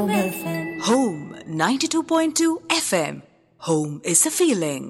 Home FM. Home 92.2 FM. Home is a feeling.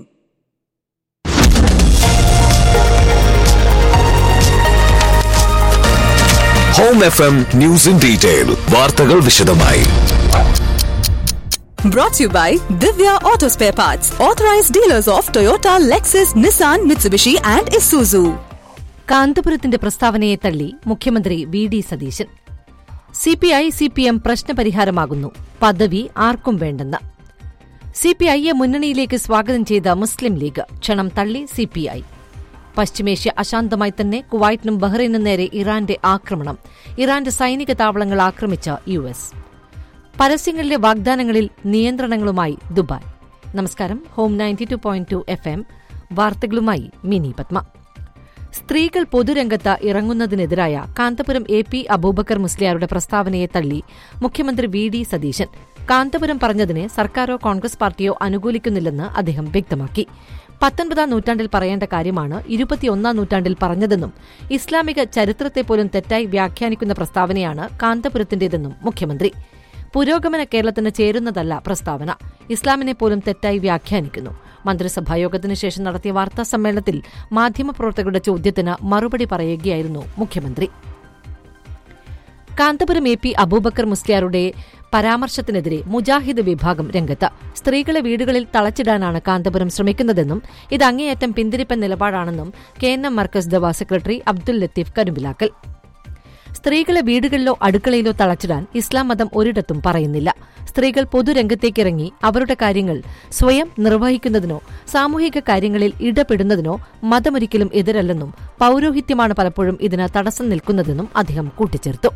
Home F M news in detail വാർത്തകൾ വിശദമായി Brought to you by Divya Auto Spare Parts, authorized dealers of Toyota, Lexus, Nissan, Mitsubishi, and Isuzu. കാന്തപുരത്തിന്റെ പ്രസ്താവനയെ തള്ളി മുഖ്യമന്ത്രി V D Satheesan CPI CPM പ്രശ്നപരിഹാരമാകുന്നു പദവി ആർക്കും വേണ്ടെന്ന് സിപിഐയെ മുന്നണിയിലേക്ക് സ്വാഗതം ചെയ്ത മുസ്ലിം ലീഗ് ക്ഷണം തള്ളി സിപിഐ പശ്ചിമേഷ്യ അശാന്തമായി തന്നെ കുവൈറ്റിനും ബഹ്റൈനും നേരെ ഇറാന്റെ ആക്രമണം ഇറാന്റെ സൈനിക താവളങ്ങൾ ആക്രമിച്ച യു എസ് പരസ്യങ്ങളിലെ വാഗ്ദാനങ്ങളിൽ നിയന്ത്രണങ്ങളുമായി ദുബായ് നമസ്കാരം home ninety two point two F M വാർത്തകളുമായി മിനി പത്മ സ്ത്രീകൾ പൊതുരംഗത്ത് ഇറങ്ങുന്നതിനെതിരായ കാന്തപുരം എ പി അബൂബക്കർ മുസ്ലിയാരുടെ പ്രസ്താവനയെ തള്ളി മുഖ്യമന്ത്രി വി ഡി സതീശൻ കാന്തപുരം പറഞ്ഞതിനെ സർക്കാരോ കോൺഗ്രസ് പാർട്ടിയോ അനുകൂലിക്കുന്നില്ലെന്ന് അദ്ദേഹം വ്യക്തമാക്കി പത്തൊൻപതാം നൂറ്റാണ്ടിൽ പറയേണ്ട കാര്യമാണ് ഇരുപത്തിയൊന്നാം നൂറ്റാണ്ടിൽ പറഞ്ഞതെന്നും ഇസ്ലാമിക ചരിത്രത്തെ പോലും തെറ്റായി വ്യാഖ്യാനിക്കുന്ന പ്രസ്താവനയാണ് കാന്തപുരത്തിന്റേതെന്നും മുഖ്യമന്ത്രി പുരോഗമന കേരളത്തിന് ചേരുന്നതല്ല പ്രസ്താവന ഇസ്ലാമിനെ പോലും തെറ്റായി വ്യാഖ്യാനിക്കുന്നു മന്ത്രിസഭായോഗത്തിനു ശേഷം നടത്തിയ വാർത്താ സമ്മേളനത്തിൽ മാധ്യമപ്രവർത്തകരുടെ ചോദ്യത്തിന് മറുപടി പറയുകയായിരുന്നു മുഖ്യമന്ത്രി കാന്തപുരം എ പി അബൂബക്കർ മുസ്ലിയാരുടെ പരാമർശത്തിനെതിരെ മുജാഹിദ് വിഭാഗം രംഗത്ത് സ്ത്രീകളെ വീടുകളിൽ തളച്ചിടാനാണ് കാന്തപുരം ശ്രമിക്കുന്നതെന്നും ഇത് അങ്ങേയറ്റം പിന്തിരിപ്പൻ നിലപാടാണെന്നും K N M Markaz Dawa secretary Abdul Latheef Karumbilakkal സ്ത്രീകളെ വീടുകളിലോ അടുക്കളയിലോ തളച്ചിടാൻ ഇസ്ലാം മതം ഒരിടത്തും പറയുന്നില്ല സ്ത്രീകൾ പൊതുരംഗത്തേക്കിറങ്ങി അവരുടെ കാര്യങ്ങൾ സ്വയം നിർവഹിക്കുന്നതിനോ സാമൂഹിക കാര്യങ്ങളിൽ ഇടപെടുന്നതിനോ മതമൊരിക്കലും എതിരല്ലെന്നും പൌരോഹിത്യമാണ് പലപ്പോഴും ഇതിന് തടസ്സം നിൽക്കുന്നതെന്നും അദ്ദേഹം കൂട്ടിച്ചേർത്തു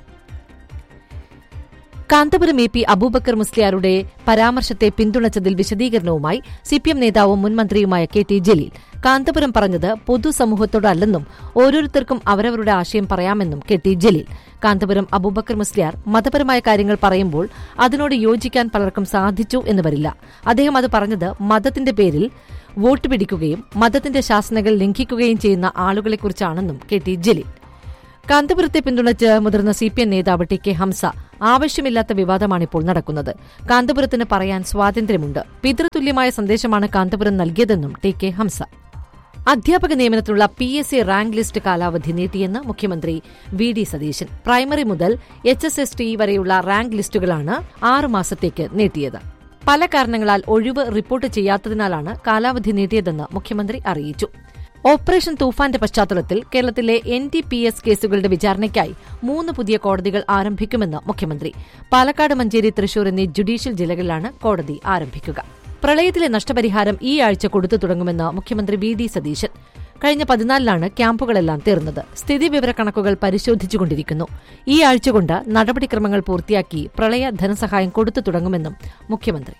കാന്തപുരം എ പി അബൂബക്കർ മുസ്ലിയാരുടെ പരാമർശത്തെ പിന്തുണച്ചതിൽ വിശദീകരണവുമായി സിപിഎം നേതാവും മുൻമന്ത്രിയുമായ കെ ടി ജലീൽ കാന്തപുരം പറഞ്ഞത് പൊതുസമൂഹത്തോടല്ലെന്നും ഓരോരുത്തർക്കും അവരവരുടെ ആശയം പറയാമെന്നും കെ ടി ജലീൽ കാന്തപുരം അബൂബക്കർ മുസ്ലിയാർ മതപരമായ കാര്യങ്ങൾ പറയുമ്പോൾ അതിനോട് യോജിക്കാൻ പലർക്കും സാധിച്ചു എന്ന് വരില്ല അദ്ദേഹം അത് പറഞ്ഞത് മതത്തിന്റെ പേരിൽ വോട്ട് പിടിക്കുകയും മതത്തിന്റെ ശാസനകൾ ലംഘിക്കുകയും ചെയ്യുന്ന ആളുകളെക്കുറിച്ചാണെന്നും കെ ടി ജലീൽ കാന്തപുരത്തെ പിന്തുണച്ച് മുതിർന്ന സി പി എം നേതാവ് ടി കെ ഹംസ ആവശ്യമില്ലാത്ത വിവാദമാണിപ്പോൾ നടക്കുന്നത് കാന്തപുരത്തിന് പറയാൻ സ്വാതന്ത്ര്യമുണ്ട് പിതൃതുല്യമായ സന്ദേശമാണ് കാന്തപുരം നൽകിയതെന്നും ടി കെ ഹംസ അധ്യാപക നിയമനത്തിനുള്ള P S C rank list കാലാവധി നീട്ടിയെന്ന് മുഖ്യമന്ത്രി വി ഡി സതീശൻ പ്രൈമറി മുതൽ എച്ച് എസ് എസ് ടി വരെയുള്ള റാങ്ക് ലിസ്റ്റുകളാണ് ആറ് മാസത്തേക്ക് നീട്ടിയത് പല കാരണങ്ങളാൽ ഒഴിവ് റിപ്പോർട്ട് ചെയ്യാത്തതിനാലാണ് കാലാവധി നീട്ടിയതെന്ന് മുഖ്യമന്ത്രി അറിയിച്ചു ഓപ്പറേഷൻ തൂഫാന്റെ പശ്ചാത്തലത്തിൽ കേരളത്തിലെ എൻ ടി പി എസ് കേസുകളുടെ വിചാരണയ്ക്കായി മൂന്ന് പുതിയ കോടതികൾ ആരംഭിക്കുമെന്ന് മുഖ്യമന്ത്രി പാലക്കാട് മഞ്ചേരി തൃശൂർ എന്നീ ജുഡീഷ്യൽ ജില്ലകളിലാണ് കോടതി ആരംഭിക്കുക പ്രളയത്തിലെ നഷ്ടപരിഹാരം ഈ ആഴ്ച കൊടുത്തു തുടങ്ങുമെന്ന് മുഖ്യമന്ത്രി വി ഡി സതീശൻ കഴിഞ്ഞ പതിനാലിലാണ് ക്യാമ്പുകളെല്ലാം തീർന്നത് സ്ഥിതിവിവരക്കണക്കുകൾ പരിശോധിച്ചുകൊണ്ടിരിക്കുന്നു ഈ ആഴ്ച കൊണ്ട് നടപടിക്രമങ്ങൾ പൂർത്തിയാക്കി പ്രളയ ധനസഹായം കൊടുത്തു തുടങ്ങുമെന്നും മുഖ്യമന്ത്രി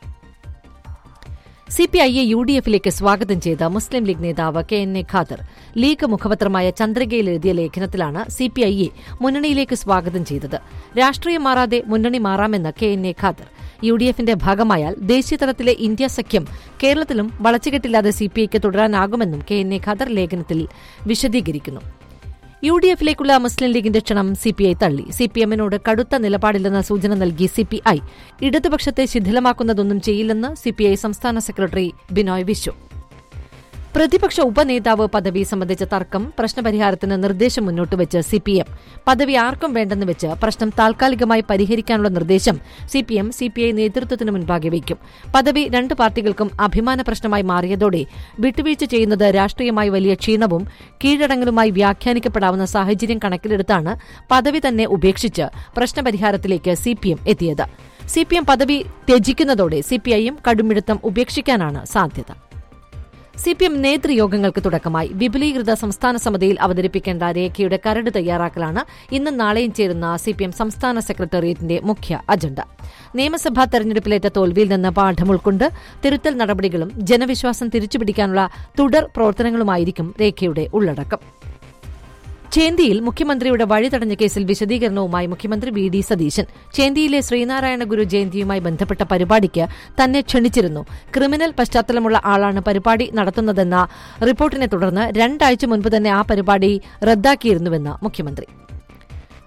സിപിഐയെ യു ഡി എഫിലേക്ക് സ്വാഗതം ചെയ്ത മുസ്ലിം ലീഗ് നേതാവ് K N A Khader League മുഖപത്രമായ ചന്ദ്രികയിൽ എഴുതിയ ലേഖനത്തിലാണ് സിപിഐയെ മുന്നണിയിലേക്ക് സ്വാഗതം ചെയ്തത് രാഷ്ട്രീയം മാറാതെ മുന്നണി മാറാമെന്ന് K N A Khader U D എഫിന്റെ ഭാഗമായാൽ ദേശീയതലത്തിലെ ഇന്ത്യ സഖ്യം കേരളത്തിലും വളച്ചുകെട്ടില്ലാതെ സിപിഐക്ക് തുടരാനാകുമെന്നും കെ എൻ എ ഖാദർ ലേഖനത്തിൽ വിശദീകരിക്കുന്നു യു ഡി എഫിലേക്കുള്ള മുസ്ലിം ലീഗിന്റെ ക്ഷണം സിപിഐ തള്ളി സിപിഎമ്മിനോട് കടുത്ത നിലപാടില്ലെന്ന സൂചന നൽകി സിപിഐ ഇടതുപക്ഷത്തെ ശിഥിലമാക്കുന്നതൊന്നും ചെയ്യില്ലെന്ന് സിപിഐ സംസ്ഥാന സെക്രട്ടറി ബിനോയ് വിശ്വ പ്രതിപക്ഷ ഉപനേതാവ് പദവി സംബന്ധിച്ച തർക്കം പ്രശ്നപരിഹാരത്തിന് നിർദ്ദേശം മുന്നോട്ടുവച്ച് സിപിഎം പദവി ആർക്കും വേണ്ടെന്ന് വെച്ച് പ്രശ്നം താൽക്കാലികമായി പരിഹരിക്കാനുള്ള നിർദ്ദേശം സിപിഎം സിപിഐ നേതൃത്വത്തിന് മുൻപാകെ വയ്ക്കും പദവി രണ്ട് പാർട്ടികൾക്കും അഭിമാന പ്രശ്നമായി മാറിയതോടെ വിട്ടുവീഴ്ച ചെയ്യുന്നത് രാഷ്ട്രീയമായി വലിയ ക്ഷീണവും കീഴടങ്ങലുമായി വ്യാഖ്യാനിക്കപ്പെടാവുന്ന സാഹചര്യം കണക്കിലെടുത്താണ് പദവി തന്നെ ഉപേക്ഷിച്ച് പ്രശ്നപരിഹാരത്തിലേക്ക് സിപിഎം എത്തിയത് സിപിഎം പദവി ത്യജിക്കുന്നതോടെ സിപിഐയും കടുംപിടുത്തം ഉപേക്ഷിക്കാനാണ് സാധ്യത സിപിഎം നേതൃയോഗങ്ങൾക്ക് തുടക്കമായി വിപുലീകൃത സംസ്ഥാന സമിതിയിൽ അവതരിപ്പിക്കേണ്ട രേഖയുടെ കരട് തയ്യാറാക്കലാണ് ഇന്നും നാളെയും ചേരുന്ന സിപിഎം സംസ്ഥാന സെക്രട്ടേറിയറ്റിന്റെ മുഖ്യ അജണ്ട നിയമസഭാ തെരഞ്ഞെടുപ്പിലേറ്റ തോൽവിയിൽ നിന്ന് പാഠം ഉൾക്കൊണ്ട് തിരുത്തൽ നടപടികളും ജനവിശ്വാസം തിരിച്ചുപിടിക്കാനുള്ള തുടർ പ്രവർത്തനങ്ങളുമായിരിക്കും രേഖയുടെ ഉള്ളടക്കം ചേന്തിയിൽ മുഖ്യമന്ത്രിയുടെ വഴിതടഞ്ഞ കേസിൽ വിശദീകരണവുമായി മുഖ്യമന്ത്രി വി ഡി സതീശൻ ചേന്തിയിലെ ശ്രീനാരായണ ഗുരു ജയന്തിയുമായി ബന്ധപ്പെട്ട പരിപാടിക്ക് തന്നെ ക്ഷണിച്ചിരുന്നു ക്രിമിനൽ പശ്ചാത്തലമുള്ള ആളാണ് പരിപാടി നടത്തുന്നതെന്ന റിപ്പോർട്ടിനെ തുടർന്ന് രണ്ടാഴ്ച മുൻപ് തന്നെ ആ പരിപാടി റദ്ദാക്കിയിരുന്നുവെന്ന് മുഖ്യമന്ത്രി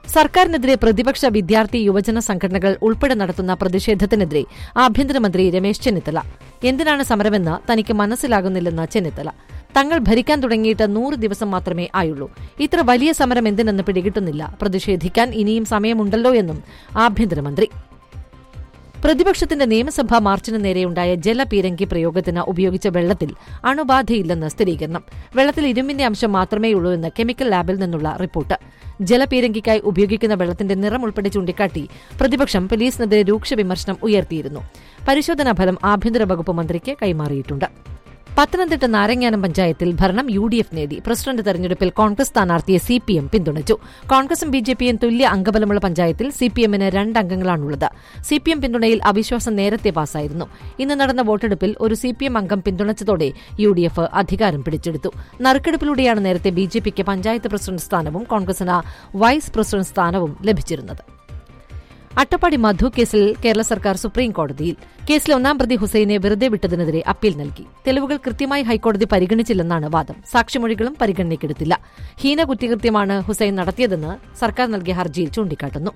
സർക്കാരിനെതിരെ പ്രതിപക്ഷ വിദ്യാർത്ഥി യുവജന സംഘടനകൾ ഉൾപ്പെടെ നടത്തുന്ന പ്രതിഷേധത്തിനെതിരെ ആഭ്യന്തരമന്ത്രി രമേശ് ചെന്നിത്തല എന്തിനാണ് സമരമെന്ന് തനിക്ക് മനസ്സിലാകുന്നില്ലെന്ന് ചെന്നിത്തല തങ്ങൾ ഭരിക്കാൻ തുടങ്ങിയിട്ട് നൂറ് ദിവസം മാത്രമേ ആയുള്ളൂ ഇത്ര വലിയ സമരം എന്തിനെന്ന് പിടികിട്ടുന്നില്ല പ്രതിഷേധിക്കാൻ ഇനിയും സമയമുണ്ടല്ലോ എന്നും ആഭ്യന്തരമന്ത്രി പ്രതിപക്ഷത്തിന്റെ നിയമസഭാ മാർച്ചിന് നേരെയുണ്ടായ ജലപീരങ്കി പ്രയോഗത്തിന് ഉപയോഗിച്ച വെള്ളത്തിൽ അണുബാധയില്ലെന്ന് സ്ഥിരീകരണം വെള്ളത്തിൽ ഇരുമ്പിന്റെ അംശം മാത്രമേയുള്ളൂ എന്ന് കെമിക്കൽ ലാബിൽ നിന്നുള്ള റിപ്പോർട്ട് ജലപീരങ്കിക്കായി ഉപയോഗിക്കുന്ന വെള്ളത്തിന്റെ നിറം ഉൾപ്പെടെ ചൂണ്ടിക്കാട്ടി പ്രതിപക്ഷം പോലീസിനെതിരെ രൂക്ഷ വിമർശനം ഉയർത്തിയിരുന്നു പരിശോധനാ ഫലം ആഭ്യന്തര വകുപ്പ് മന്ത്രിക്ക് കൈമാറിയിട്ടുണ്ട് പത്തനംതിട്ട നാരങ്ങാനം പഞ്ചായത്തിൽ ഭരണം യു ഡി എഫ് നേടി പ്രസിഡന്റ് തെരഞ്ഞെടുപ്പിൽ കോൺഗ്രസ് സ്ഥാനാർത്ഥിയെ സി പി എം പിന്തുണച്ചു കോൺഗ്രസും ബി ജെ പിയും തുല്യ അംഗബലമുള്ള പഞ്ചായത്തിൽ സി പി എമ്മിന് രണ്ട് അംഗങ്ങളാണുള്ളത് സി പി എം പിന്തുണയിൽ അവിശ്വാസം നേരത്തെ പാസായിരുന്നു ഇന്ന് നടന്ന വോട്ടെടുപ്പിൽ ഒരു സി പി എം അംഗം പിന്തുണച്ചതോടെ യു ഡി എഫ് അധികാരം പിടിച്ചെടുത്തു നറുക്കെടുപ്പിലൂടെയാണ് നേരത്തെ ബി ജെ പിക്ക് പഞ്ചായത്ത് പ്രസിഡന്റ് സ്ഥാനവും കോൺഗ്രസിന് വൈസ് പ്രസിഡന്റ് സ്ഥാനവും ലഭിച്ചിരുന്നത് അട്ടപ്പാടി മധു കേസിൽ കേരള സർക്കാർ സുപ്രീം കോടതിയിൽ കേസിലെ ഒന്നാം പ്രതി ഹുസൈനെ വെറുതെ വിട്ടതിനെതിരെ അപ്പീൽ നൽകി തെളിവുകൾ കൃത്യമായി ഹൈക്കോടതി പരിഗണിച്ചില്ലെന്നാണ് വാദം സാക്ഷിമൊഴികളും പരിഗണനയ്ക്കെടുത്തില്ല ഹീന കുറ്റകൃത്യമാണ് ഹുസൈൻ നടത്തിയതെന്ന് സർക്കാർ നൽകിയ ഹർജിയിൽ ചൂണ്ടിക്കാട്ടുന്നു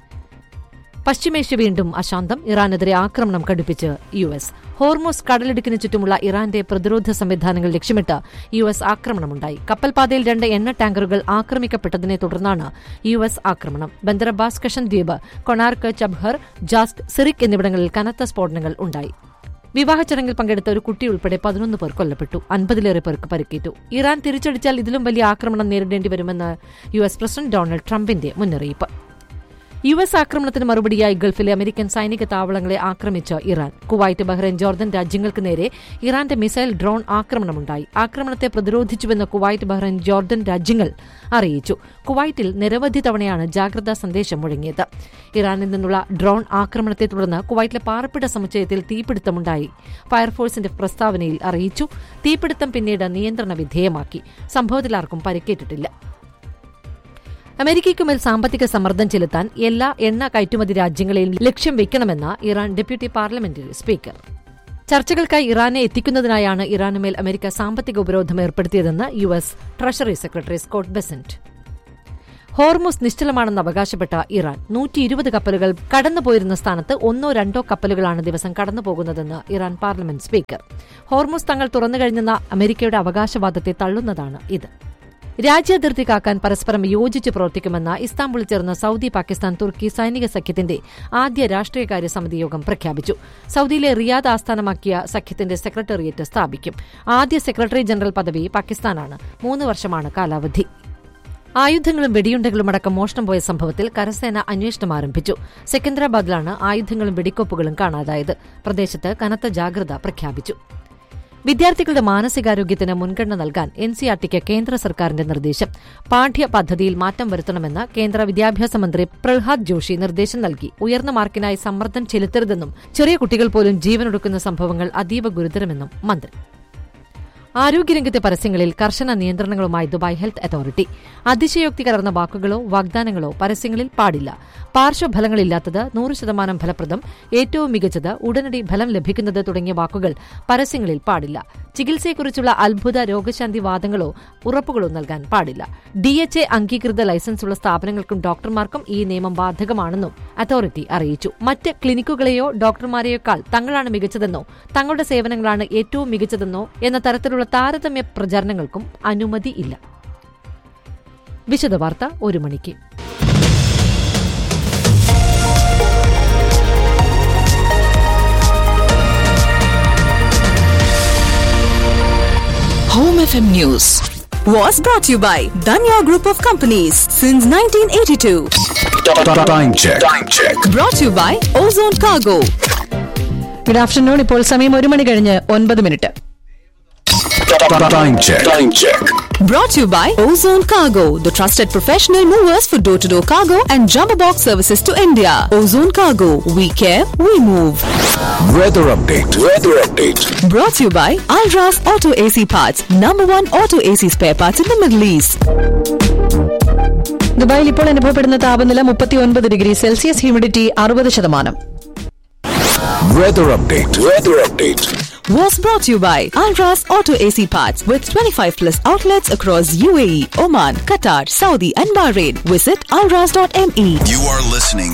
പശ്ചിമേഷ്യ വീണ്ടും അശാന്തം ഇറാനെതിരെ ആക്രമണം കടുപ്പിച്ച് യു എസ് ഹോർമോസ് കടലിടുക്കിന് ചുറ്റുമുള്ള ഇറാന്റെ പ്രതിരോധ സംവിധാനങ്ങൾ ലക്ഷ്യമിട്ട് യു എസ് ആക്രമണമുണ്ടായി കപ്പൽപാതയിൽ രണ്ട് എണ്ണ ടാങ്കറുകൾ ആക്രമിക്കപ്പെട്ടതിനെ തുടർന്നാണ് യു എസ് ആക്രമണം ബന്ദർ അബ്ബാസ് കഷൻ ദ്വീപ് കൊണാർക്ക് ചബ്ഹർ ജാസ്റ്റ് സിറിക് എന്നിവിടങ്ങളിൽ കനത്ത സ്ഫോടനങ്ങൾ ഉണ്ടായി വിവാഹ ചടങ്ങിൽ പങ്കെടുത്ത ഒരു കുട്ടി ഉൾപ്പെടെ പതിനൊന്ന് പേർ കൊല്ലപ്പെട്ടു അൻപതിലേറെ പേർക്ക് പരിക്കേറ്റു ഇറാൻ തിരിച്ചടിച്ചാൽ ഇതിലും വലിയ ആക്രമണം നേരിടേണ്ടി വരുമെന്ന് യു എസ് പ്രസിഡന്റ് ഡൊണാൾഡ് ട്രംപിന്റെ മുന്നറിയിപ്പ് യു എസ് ആക്രമണത്തിന് മറുപടിയായി ഗൾഫിലെ അമേരിക്കൻ സൈനിക താവളങ്ങളെ ആക്രമിച്ച ഇറാൻ കുവൈറ്റ് ബഹ്റൈൻ ജോർദൻ രാജ്യങ്ങൾക്ക് നേരെ ഇറാന്റെ മിസൈൽ ഡ്രോൺ ആക്രമണമുണ്ടായി ആക്രമണത്തെ പ്രതിരോധിച്ചുവെന്ന് കുവൈറ്റ് ബഹ്റൈൻ ജോർദൻ രാജ്യങ്ങൾ അറിയിച്ചു കുവൈറ്റിൽ നിരവധി തവണയാണ് ജാഗ്രതാ സന്ദേശം മുഴങ്ങിയത് ഇറാനിൽ നിന്നുള്ള ഡ്രോൺ ആക്രമണത്തെ തുടർന്ന് കുവൈറ്റിലെ പാർപ്പിട സമുച്ചയത്തിൽ തീപിടുത്തമുണ്ടായി ഫയർഫോഴ്സിന്റെ പ്രസ്താവനയിൽ അറിയിച്ചു തീപിടുത്തം പിന്നീട് നിയന്ത്രണ വിധേയമാക്കി സംഭവത്തിൽ ആർക്കും പരിക്കേറ്റിട്ടില്ല അമേരിക്കയ്ക്കുമേൽ സാമ്പത്തിക സമ്മർദ്ദം ചെലുത്താൻ എല്ലാ എണ്ണ കയറ്റുമതി രാജ്യങ്ങളെയും ലക്ഷ്യം വെക്കണമെന്ന് ഇറാൻ ഡെപ്യൂട്ടി പാർലമെന്ററി സ്പീക്കർ ചർച്ചകൾക്കായി ഇറാനെ എത്തിക്കുന്നതിനായാണ് ഇറാനുമേൽ അമേരിക്ക സാമ്പത്തിക ഉപരോധം ഏർപ്പെടുത്തിയതെന്ന് U S treasury secretary Scott Bessent Hormuz നിശ്ചലമാണെന്ന് അവകാശപ്പെട്ട ഇറാൻ നൂറ്റി ഇരുപത് കപ്പലുകൾ കടന്നുപോയിരുന്ന സ്ഥാനത്ത് ഒന്നോ രണ്ടോ കപ്പലുകളാണ് ദിവസം കടന്നുപോകുന്നതെന്ന് ഇറാൻ പാർലമെന്റ് സ്പീക്കർ ഹോർമുസ് തങ്ങൾ തുറന്നുകഴിഞ്ഞെന്ന അമേരിക്കയുടെ അവകാശവാദത്തെ തള്ളുന്നതാണ് ഇത് രാജ്യാതിർത്തി കാക്കാൻ പരസ്പരം യോജിച്ച് പ്രവർത്തിക്കുമെന്ന ഇസ്താംബുളിൽ ചേർന്ന സൌദി പാകിസ്ഥാൻ തുർക്കി സൈനിക സഖ്യത്തിന്റെ ആദ്യ രാഷ്ട്രീയകാര്യ സമിതി യോഗം പ്രഖ്യാപിച്ചു സൌദിയിലെ റിയാദ് ആസ്ഥാനമാക്കിയ സഖ്യത്തിന്റെ സെക്രട്ടേറിയറ്റ് സ്ഥാപിക്കും ആദ്യ സെക്രട്ടറി ജനറൽ പദവി പാകിസ്ഥാനാണ് മൂന്ന് വർഷമാണ് കാലാവധി ആയുധങ്ങളും വെടിയുണ്ടകളും അടക്കം മോഷണം പോയ സംഭവത്തിൽ കരസേന അന്വേഷണം ആരംഭിച്ചു സെക്കന്ദരാബാദിലാണ് ആയുധങ്ങളും വെടിക്കോപ്പുകളും കാണാതായത് പ്രദേശത്ത് കനത്ത ജാഗ്രത പ്രഖ്യാപിച്ചു വിദ്യാർത്ഥികളുടെ മാനസികാരോഗ്യത്തിന് മുൻഗണന നൽകാൻ എൻ സി ആർ ടിക്ക് കേന്ദ്ര സർക്കാരിന്റെ നിർദ്ദേശം പാഠ്യ പദ്ധതിയിൽ മാറ്റം വരുത്തണമെന്ന് കേന്ദ്ര വിദ്യാഭ്യാസ മന്ത്രി പ്രഹ്ലാദ് ജോഷി നിർദ്ദേശം നൽകി ഉയർന്ന മാർക്കിനായി സമ്മർദ്ദം ചെലുത്തരുതെന്നും ചെറിയ കുട്ടികൾ പോലും ജീവനൊടുക്കുന്ന സംഭവങ്ങൾ അതീവ ഗുരുതരമെന്നും മന്ത്രി ആരോഗ്യരംഗത്തെ പരസ്യങ്ങളിൽ കർശന നിയന്ത്രണങ്ങളുമായി ദുബായ് ഹെൽത്ത് അതോറിറ്റി അതിശയോക്തി കലർന്ന വാക്കുകളോ വാഗ്ദാനങ്ങളോ പരസ്യങ്ങളിൽ പാടില്ല പാർശ്വഫലങ്ങളില്ലാത്തത് നൂറ് ശതമാനം ഫലപ്രദം ഏറ്റവും മികച്ചത് ഉടനടി ഫലം ലഭിക്കുന്നത് തുടങ്ങിയ വാക്കുകൾ പരസ്യങ്ങളിൽ പാടില്ല ചികിത്സയെക്കുറിച്ചുള്ള അത്ഭുത രോഗശാന്തി വാദങ്ങളോ ഉറപ്പുകളോ നൽകാൻ പാടില്ല ഡി എച്ച് എ അംഗീകൃത ലൈസൻസുള്ള സ്ഥാപനങ്ങൾക്കും ഡോക്ടർമാർക്കും ഈ നിയമം ബാധകമാണെന്നും അതോറിറ്റി അറിയിച്ചു മറ്റ് ക്ലിനിക്കുകളെയോ ഡോക്ടർമാരെയേക്കാൾ തങ്ങളാണ് മികച്ചതെന്നോ തങ്ങളുടെ സേവനങ്ങളാണ് ഏറ്റവും മികച്ചതെന്നോ എന്ന തരത്തിലുള്ള താരതമ്യ പ്രചാരണങ്ങൾക്കും അനുമതിയില്ല വിശദവാർത്ത ഒരു മണിക്ക് Home FM News was brought to you by Danya Group of Companies since 1982. Time check. Time check. Brought to you by Ozone Cargo. Good afternoon ഇപ്പോൾ സമയം ഒരു മണി കഴിഞ്ഞ് ഒൻപത് minute Time check. Time check. Brought to you by Ozone Cargo, the trusted professional movers for door to door cargo and jumbo box services to India. Ozone Cargo, we care, we move. Weather update. Weather update. Brought to you by Alras Auto AC Parts, number one auto AC spare parts in the Middle East. ദുബായിൽ ഇപ്പോൾ അനുഭവപ്പെടുന്ന താപനില മുപ്പത്തി ഒൻപത് degree Celsius humidity അറുപത് ശതമാനം Weather update. Weather update. was brought to you by Alras Auto AC Parts with 25 plus outlets across UAE, Oman, Qatar, Saudi, and Bahrain. Visit alras.me. You are listening